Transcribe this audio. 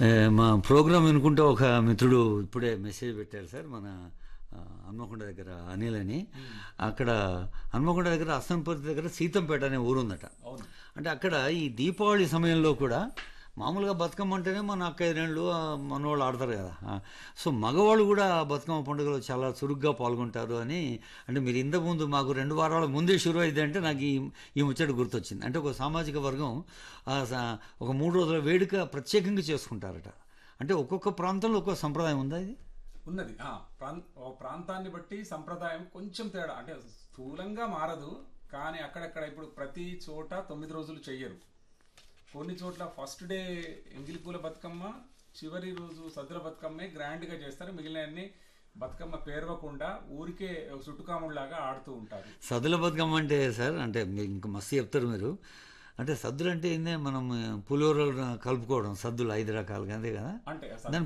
ఏ, మా ప్రోగ్రామ్ వినుకుంటే ఒక మిత్రుడు ఇప్పుడే మెసేజ్ పెట్టారు సార్ మన ఆ, హన్మకొండ దగ్గర అనిల్ అని అక్కడ హన్మకొండ దగ్గర అస్సంపర్తి దగ్గర సీతంపేట అనే ఊరుందట అవును అంటే అక్కడ ఈ దీపావళి సమయంలో కూడా మామూలుగా బతుకమ్మ అంటేనే మన అక్క ఐదేళ్ళు మనవాళ్ళు ఆడతారు కదా ఆ, సో మగవాళ్ళు కూడా ఆ బతుకమ్మ పండుగలో చాలా చురుగ్గా పాల్గొంటారు అని అంటే మీరు ఇంతకు ముందు మాకు రెండు వారాల ముందే షురు అయింది అంటే నాకు ఈ ఈ ముచ్చట గుర్తొచ్చింది అంటే ఒక సామాజిక వర్గం ఆ స- ఒక మూడు రోజుల వేడుక ప్రత్యేకంగా చేసుకుంటారట అంటే ఒక్కొక్క ప్రాంతంలో ఒక్కొక్క సంప్రదాయం ఉందా ఇది ఉన్నది ఆ, ప్రాం- ఓ ప్రాంతాన్ని బట్టి సంప్రదాయం కొంచెం తేడా అంటే స్థూలంగా మారదు కానీ అక్కడక్కడ ఇప్పుడు ప్రతి చోట తొమ్మిది రోజులు చెయ్యరు కొన్ని చోట్ల ఫస్ట్ డే ఎంగిలిపూల బతుకమ్మ చివరి రోజు సద్దుల బతుకమ్మే గ్రాండ్ గా చేస్తారు మిగిలిన బతుకమ్మ పేర్వకుండా ఊరికే చుట్టుకాముడిలాగా ఆడుతూ ఉంటారు సద్దుల బతుకమ్మ అంటే సార్ అంటే మీరు ఇంకా మస్తు చెప్తారు మీరు అంటే సద్దులు అంటే ఏందే మనం పులిహోర కలుపుకోవడం సద్దులు ఐదు రకాలుగా అంతే కదా అంటే దాని